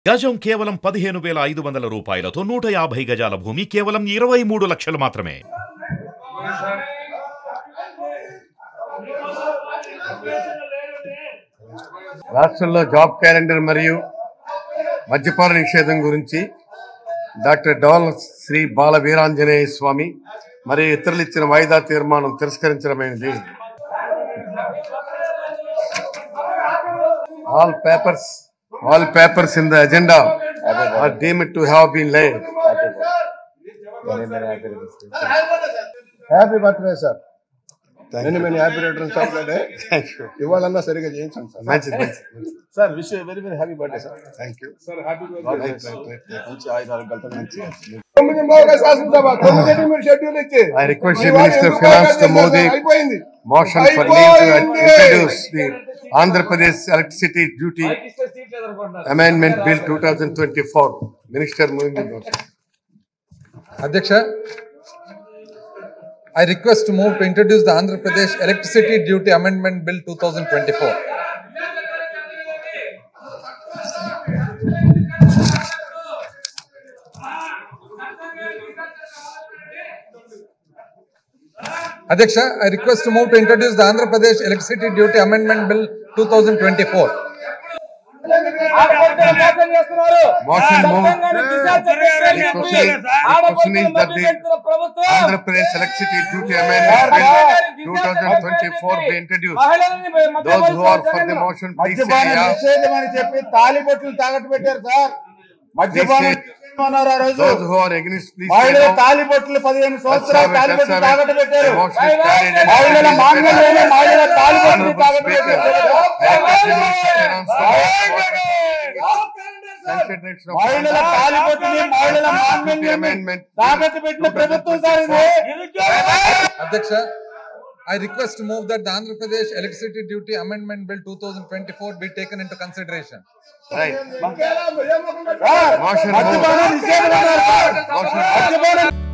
గజం కేవలం పదిహేను వేల ఐదు వందల రూపాయలతో నూట యాభై గజాల భూమి కేవలం ఇరవై మూడు లక్షలు మాత్రమే రాష్ట్రంలో జాబ్ క్యాలెండర్ మరియు మద్యపాన నిషేధం గురించి డాక్టర్ డోల్ శ్రీ బాల వీరాంజనేయ స్వామి మరియు ఇతరులు ఇచ్చిన వాయిదా తీర్మానం తిరస్కరించడమైనది all papers all papers in the agenda are deemed to have been live happy birthday sir many many happy returns of the day ఇవాళన్నా సరిగా చేయించండి సార్ మంచిది మంచిది sir wish very very happy birthday sir thank you sir happy మంచి ఆయుధాలు మంచి తొమ్మిది బాగా శాసనసభ తొమ్మిది మీరు షెడ్యూల్ ఇచ్చి I request the మీ వారు Minister of ఎందుకు Finance to మాట్లాడలేదు move the సార్? అయిపోయింది motion for leave to అయిపోయింది. introduce the Andhra Pradesh Electricity Duty Amendment Bill 2024. Minister moving the motion. Adyaksha, I request to move to introduce the Andhra Pradesh Electricity Duty Amendment Bill 2024. Adyaksha, I request to move to introduce the Andhra Pradesh Electricity Duty Amendment Bill 2024. Motion moved. The question is- the question is that the Andhra Pradesh Electricity Duty Amendment Bill 2024 be introduced. Those who are for the motion, please say మద్యపాన yeah. నిషేధం అని చెప్పి తాలిబొట్లు తాగట్టు పెట్టారు sir మద్యపానం Please అన్నారు ఆ రోజు Those who are against, please say మహిళల no. తాలిబొట్లు పదిహేను సంవత్సరాలు That's how it- తాలిబొట్లు that's how it- తాగట్టు పెట్టారు the motion is carried and- మహిళల మాంగళ్యమే మహిళల తాలిబొట్లు Honorable తాగట్టు Speaker, పెట్టారు I request the Minister of Finance to consideration of మహిళల తాలిబొట్టుని మహిళల Duty మాంగళ్యం Amendment తాకట్టు పెట్టిన ప్రభుత్వం సార్ ఇది Adyaksha, I request to move that the Andhra Pradesh Electricity Duty Amendment Bill 2024 be taken into consideration. Right. Sir, Motion మద్యపాన moved. నిషేధం అన్నారు సార్ Motion మద్యపాన